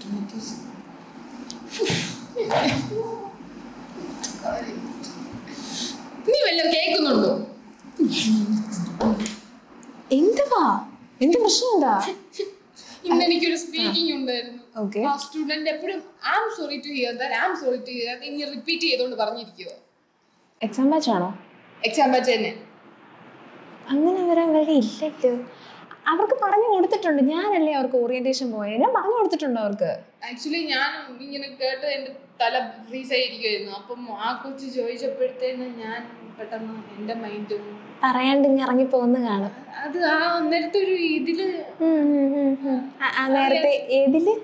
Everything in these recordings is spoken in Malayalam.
നീ വല്ലതും കേൾക്കുന്നുണ്ടോ എന്തുവാ എന്ത് പ്രശ്നം എന്താ ഇന്ന് എനിക്കൊരു സ്പീക്കിംഗ് ഉണ്ടായിരുന്നു ഓക്കെ ആ സ്റ്റുഡന്റ് എപ്പോഴും am sorry to hear that am sorry to hear ഇനി റിപ്പീറ്റ് ചെയ്തുകൊണ്ട് പറഞ്ഞിരിക്കുക എക്സാം ബാച്ച് ആണോ എക്സാം ബാച്ച് തന്നെ അങ്ങനെ വരാൻ വഴി ഇല്ലല്ലോ അവർക്ക് പറഞ്ഞു കൊടുത്തിട്ടുണ്ട് ഞാനല്ലേ അവർക്ക് ഓറിയന്റേഷൻ പോയത് ഞാൻ പറഞ്ഞു കൊടുത്തിട്ടുണ്ട് അവർക്ക് ആക്ച്വലി ഞാൻ ഇങ്ങനെ കേട്ട് എൻ്റെ തല ഫ്രീസ് ആയിരിക്കുമായിരുന്നു അപ്പം ആ കൊച്ചു ചോദിച്ചപ്പോഴത്തേന് ഞാൻ പെട്ടെന്ന് എൻ്റെ മൈൻഡ് പറയാണ്ട് ഇങ്ങ് ഇറങ്ങി പോകുന്ന കാണും അത് ആ അന്നേരത്തെ ഒരു ഇതില് ഉം, ഉം, ഉം, ഉം. ആ, ആ നേരത്തെ ഏതില്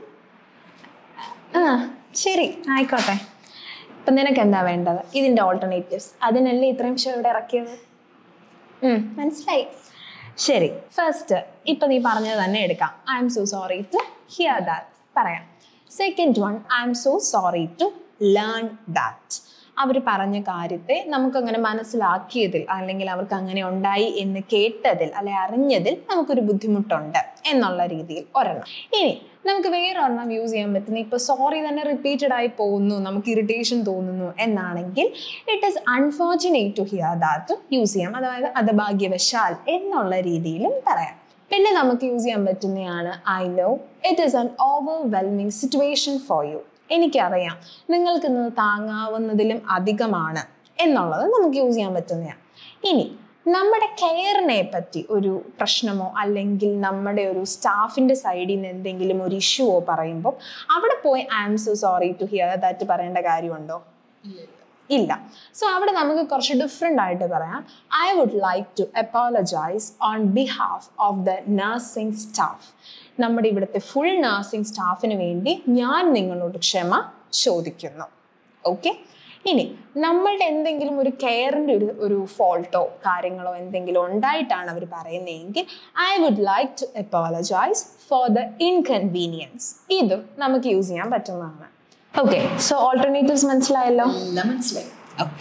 ആ ശരി ആയിക്കോട്ടെ ഇപ്പം നിനക്ക് എന്താ വേണ്ടത് ഇതിൻ്റെ ഓൾട്ടർനേറ്റീവ്സ് അതിനല്ലേ ഇത്രയും ഷോ ഇവിടെ ഇറക്കിയത് ഉം, മനസ്സിലായി ശരി ഫസ്റ്റ് ഇപ്പം നീ പറഞ്ഞത് തന്നെ എടുക്കാം I'm so sorry to hear that പറയാം second one I'm so sorry to learn that അവർ പറഞ്ഞ കാര്യത്തെ നമുക്കങ്ങനെ മനസ്സിലാക്കിയതിൽ അല്ലെങ്കിൽ അവർക്ക് അങ്ങനെ ഉണ്ടായി എന്ന് കേട്ടതിൽ അല്ലെ അറിഞ്ഞതിൽ നമുക്കൊരു ബുദ്ധിമുട്ടുണ്ട് എന്നുള്ള രീതിയിൽ ഒരെണ്ണം ഇനി നമുക്ക് വേറെ ഒരെണ്ണം യൂസ് ചെയ്യാൻ പറ്റുന്ന ഇപ്പോൾ സോറി തന്നെ റിപ്പീറ്റഡ് ആയി പോകുന്നു നമുക്ക് ഇറിറ്റേഷൻ തോന്നുന്നു എന്നാണെങ്കിൽ it is unfortunate to hear that use ചെയ്യാം അതായത് അത് ഭാഗ്യവശാൽ എന്നുള്ള രീതിയിലും പറയാം പിന്നെ നമുക്ക് യൂസ് ചെയ്യാൻ പറ്റുന്നതാണ് I know it is an overwhelming situation for you എനിക്കറിയാം നിങ്ങൾക്ക് ഇന്ന് താങ്ങാവുന്നതിലും അധികമാണ് എന്നുള്ളത് നമുക്ക് യൂസ് ചെയ്യാൻ പറ്റുന്നതാണ് ഇനി നമ്മുടെ കെയറിനെ പറ്റി ഒരു പ്രശ്നമോ അല്ലെങ്കിൽ നമ്മുടെ ഒരു സ്റ്റാഫിൻ്റെ സൈഡിൽ നിന്ന് എന്തെങ്കിലും ഒരു ഇഷ്യൂവോ പറയുമ്പോൾ അവിടെ പോയി I am so sorry to hear that പറയേണ്ട കാര്യമുണ്ടോ ഇല്ല സോ അവിടെ നമുക്ക് കുറച്ച് ഡിഫറെൻ്റ് ആയിട്ട് പറയാം I would like to apologise on behalf of the nursing staff നമ്മുടെ ഇവിടുത്തെ ഫുൾ നഴ്സിംഗ് സ്റ്റാഫിന് വേണ്ടി ഞാൻ നിങ്ങളോട് ക്ഷമ ചോദിക്കുന്നു ഓക്കെ ഇനി നമ്മളുടെ എന്തെങ്കിലും ഒരു കെയറിൻ്റെ ഒരു ഒരു ഫോൾട്ടോ കാര്യങ്ങളോ എന്തെങ്കിലും ഉണ്ടായിട്ടാണ് അവർ പറയുന്നതെങ്കിൽ I would like to apologise for the inconvenience ഇതും നമുക്ക് യൂസ് ചെയ്യാൻ പറ്റുന്നതാണ് ഓക്കെ സോ ഓൾട്ടർനേറ്റീവ്സ് മനസ്സിലായല്ലോ എല്ലാം മനസ്സിലായി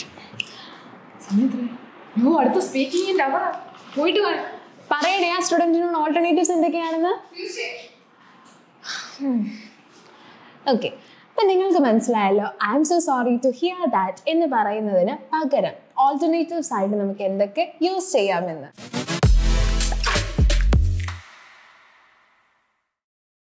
സമയത്ര യോ അടുത്ത സ്പീക്കിംഗിന്റെ അവ പോയിട്ട് കാണാം പറയണേ ആ സ്റ്റുഡൻറ്റിനോട് ഓൾട്ടർനേറ്റീവ്സ് എന്തൊക്കെയാണെന്ന് ഓക്കെ അപ്പം നിങ്ങൾക്ക് മനസ്സിലായല്ലോ I'm so sorry to hear that എന്ന് പറയുന്നതിന് പകരം ഓൾട്ടർനേറ്റീവ്സ് ആയിട്ട് നമുക്ക് എന്തൊക്കെ യൂസ് ചെയ്യാമെന്ന്